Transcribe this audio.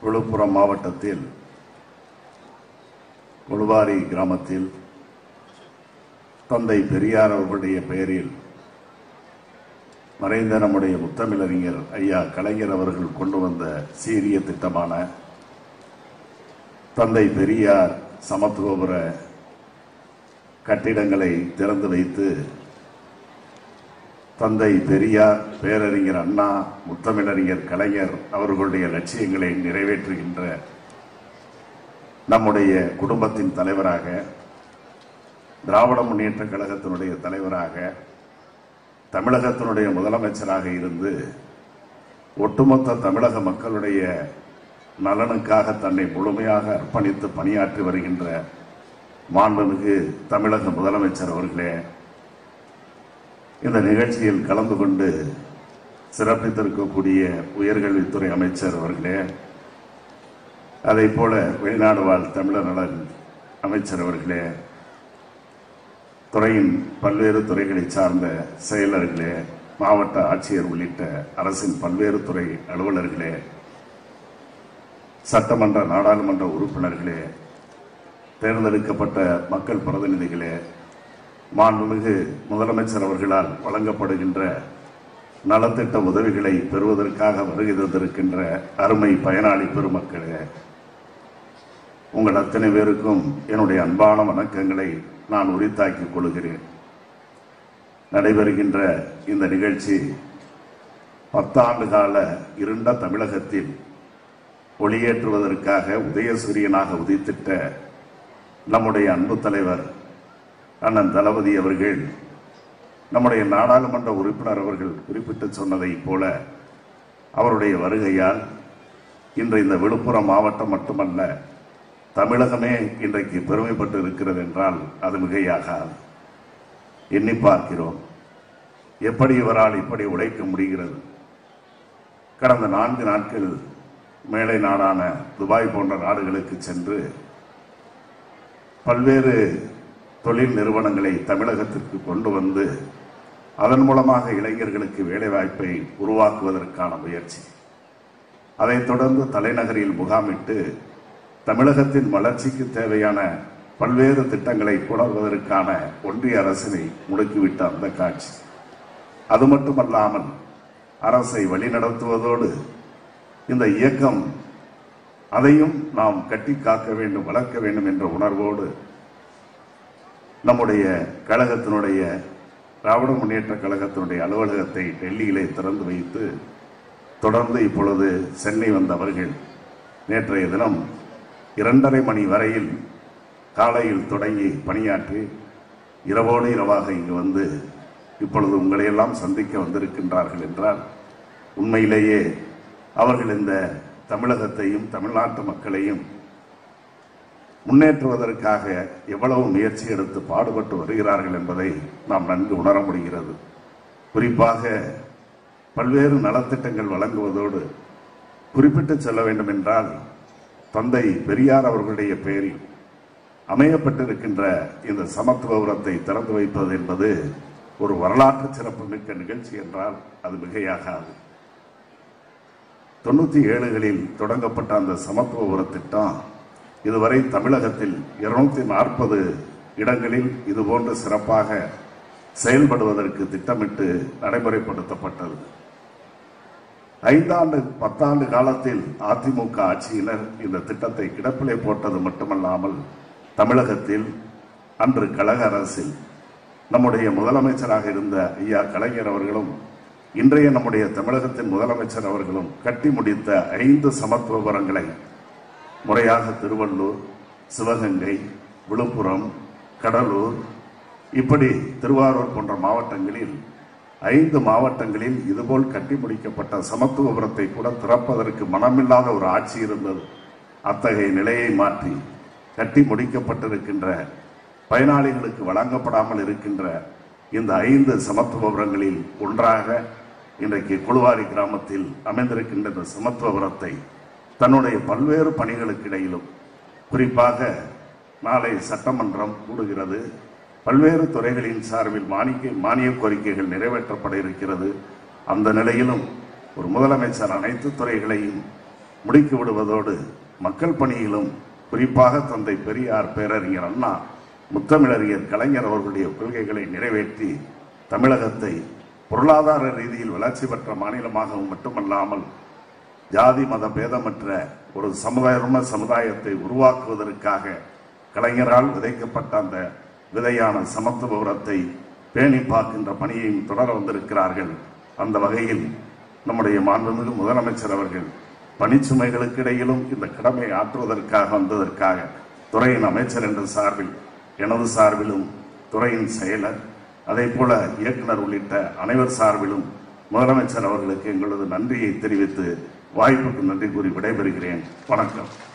விழுப்புரம் மாவட்டத்தில் கொழுவாரி கிராமத்தில் தந்தை பெரியார் அவர்களுடைய பெயரில் மறைந்த நம்முடைய முத்தமிழறிஞர் ஐயா கலைஞர் அவர்கள் கொண்டு வந்த சீரிய திட்டமான தந்தை பெரியார் சமத்துவபுர கட்டிடங்களை திறந்து வைத்து தந்தை பெரியார் பேரறிஞர் அண்ணா முத்தமிழறிஞர் கலைஞர் அவர்களுடைய லட்சியங்களை நிறைவேற்றுகின்ற நம்முடைய குடும்பத்தின் தலைவராக திராவிட முன்னேற்ற கழகத்தினுடைய தலைவராக தமிழகத்தினுடைய முதலமைச்சராக இருந்து ஒட்டுமொத்த தமிழக மக்களுடைய நலனுக்காக தன்னை முழுமையாக அர்ப்பணித்து பணியாற்றி வருகின்ற மாண்புமிகு தமிழக முதலமைச்சர் அவர்களே இந்த நிகழ்ச்சியில் கலந்து கொண்டு சிறப்பித்திருக்கக்கூடிய உயர்கல்வித்துறை அமைச்சர் அவர்களே அதே போல வெளிநாடு வாழ் தமிழர் நலன் அமைச்சர் அவர்களே துறையின் பல்வேறு துறைகளை சார்ந்த செயலர்களே மாவட்ட ஆட்சியர் உள்ளிட்ட அரசின் பல்வேறு துறை அலுவலர்களே சட்டமன்ற நாடாளுமன்ற உறுப்பினர்களே தேர்ந்தெடுக்கப்பட்ட மக்கள் பிரதிநிதிகளே மாண்புமிகு முதலமைச்சர் அவர்களால் வழங்கப்படுகின்ற நலத்திட்ட உதவிகளை பெறுவதற்காக வருகை தந்திருக்கின்ற அருமை பயனாளி பெருமக்களே உங்கள் அத்தனை பேருக்கும் என்னுடைய அன்பான வணக்கங்களை நான் உரித்தாக்கிக் கொள்கிறேன் நடைபெறுகின்ற இந்த நிகழ்ச்சி பத்தாண்டு கால இருண்ட தமிழகத்தில் ஒளியேற்றுவதற்காக உதயசூரியனாக உதித்திட்ட நம்முடைய அன்பு தலைவர் அண்ணன் தளபதி அவர்கள் நம்முடைய நாடாளுமன்ற உறுப்பினர் அவர்கள் குறிப்பிட்டு சொன்னதைப் போல அவருடைய வருகையால் இன்று இந்த விழுப்புரம் மாவட்டம் மட்டுமல்ல தமிழகமே இன்றைக்கு பெருமைப்பட்டு இருக்கிறது என்றால் அது மிகையாகாது எண்ணி பார்க்கிறோம் எப்படி இவரால் இப்படி உழைக்க முடிகிறது கடந்த நான்கு நாட்கள் மேலை நாடான துபாய் போன்ற நாடுகளுக்கு சென்று பல்வேறு தொழில் நிறுவனங்களை தமிழகத்திற்கு கொண்டு வந்து அதன் மூலமாக இளைஞர்களுக்கு வேலைவாய்ப்பை உருவாக்குவதற்கான முயற்சி அதைத் தொடர்ந்து தலைநகரில் முகாமிட்டு தமிழகத்தின் வளர்ச்சிக்கு தேவையான பல்வேறு திட்டங்களை தொடர்வதற்கான ஒன்றிய அரசினை முடுக்கிவிட்ட அந்த காட்சி அது மட்டுமல்லாமல் அரசை வழிநடத்துவதோடு இந்த இயக்கம் அதையும் நாம் கட்டி காக்க வேண்டும் வளர்க்க வேண்டும் என்ற உணர்வோடு நம்முடைய கழகத்தினுடைய திராவிட முன்னேற்ற கழகத்தினுடைய அலுவலகத்தை டெல்லியிலே திறந்து வைத்து தொடர்ந்து இப்பொழுது சென்னை வந்தவர்கள் நேற்றைய தினம் இரண்டரை மணி வரையில் காலையில் தொடங்கி பணியாற்றி இரவோடு இரவாக இங்கு வந்து இப்பொழுது உங்களையெல்லாம் சந்திக்க வந்திருக்கின்றார்கள் என்றால் உண்மையிலேயே அவர்கள் இந்த தமிழகத்தையும் தமிழ்நாட்டு மக்களையும் முன்னேற்றுவதற்காக எவ்வளவு முயற்சி எடுத்து பாடுபட்டு வருகிறார்கள் என்பதை நாம் நன்கு உணர முடிகிறது குறிப்பாக பல்வேறு நலத்திட்டங்கள் வழங்குவதோடு குறிப்பிட்டு சொல்ல வேண்டும் என்றால் தந்தை பெரியார் அவர்களுடைய பெயரில் அமையப்பட்டிருக்கின்ற இந்த சமத்துவபுரத்தை திறந்து வைப்பது என்பது ஒரு வரலாற்று சிறப்புமிக்க நிகழ்ச்சி என்றால் அது மிகையாகாது தொண்ணூத்தி ஏழுகளில் தொடங்கப்பட்ட அந்த சமத்துவபுர திட்டம் இதுவரை தமிழகத்தில் இருநூத்தி நாற்பது இடங்களில் இதுபோன்று சிறப்பாக செயல்படுவதற்கு திட்டமிட்டு நடைமுறைப்படுத்தப்பட்டது ஐந்தாண்டு பத்தாண்டு காலத்தில் அதிமுக ஆட்சியினர் இந்த திட்டத்தை கிடப்பிலே போட்டது மட்டுமல்லாமல் தமிழகத்தில் அன்று கழக அரசில் நம்முடைய முதலமைச்சராக இருந்த ஐயா கலைஞர் அவர்களும் இன்றைய நம்முடைய தமிழகத்தின் முதலமைச்சர் அவர்களும் கட்டி முடித்த ஐந்து சமத்துவபுரங்களை முறையாக திருவள்ளூர் சிவகங்கை விழுப்புரம் கடலூர் இப்படி திருவாரூர் போன்ற மாவட்டங்களில் ஐந்து மாவட்டங்களில் இதுபோல் கட்டி முடிக்கப்பட்ட சமத்துவபுரத்தை கூட திறப்பதற்கு மனமில்லாத ஒரு ஆட்சி இருந்தது அத்தகைய நிலையை மாற்றி கட்டி முடிக்கப்பட்டிருக்கின்ற பயனாளிகளுக்கு வழங்கப்படாமல் இருக்கின்ற இந்த ஐந்து சமத்துவபுரங்களில் ஒன்றாக இன்றைக்கு குழுவாரி கிராமத்தில் அமைந்திருக்கின்ற இந்த சமத்துவபுரத்தை தன்னுடைய பல்வேறு பணிகளுக்கு இடையிலும் குறிப்பாக நாளை சட்டமன்றம் கூடுகிறது பல்வேறு துறைகளின் சார்பில் மானிய மானிய கோரிக்கைகள் நிறைவேற்றப்பட இருக்கிறது அந்த நிலையிலும் ஒரு முதலமைச்சர் அனைத்து துறைகளையும் முடுக்கி விடுவதோடு மக்கள் பணியிலும் குறிப்பாக தந்தை பெரியார் பேரறிஞர் அண்ணா முத்தமிழறிஞர் கலைஞர் அவர்களுடைய கொள்கைகளை நிறைவேற்றி தமிழகத்தை பொருளாதார ரீதியில் வளர்ச்சி பெற்ற மாநிலமாகவும் மட்டுமல்லாமல் ஜாதி மத பேதமற்ற ஒரு சமுதாயம சமுதாயத்தை உருவாக்குவதற்காக கலைஞரால் விதைக்கப்பட்ட அந்த விதையான சமத்துவ உரத்தை பேணி பார்க்கின்ற பணியையும் தொடர வந்திருக்கிறார்கள் அந்த வகையில் நம்முடைய மாண்புமிகு முதலமைச்சர் அவர்கள் பணிச்சுமைகளுக்கு இடையிலும் இந்த கடமை ஆற்றுவதற்காக வந்ததற்காக துறையின் அமைச்சர் என்ற சார்பில் எனது சார்பிலும் துறையின் செயலர் அதே போல இயக்குனர் உள்ளிட்ட அனைவர் சார்பிலும் முதலமைச்சர் அவர்களுக்கு எங்களது நன்றியை தெரிவித்து வாய்ப்புக்கு நன்றி கூறி விடைபெறுகிறேன் வணக்கம்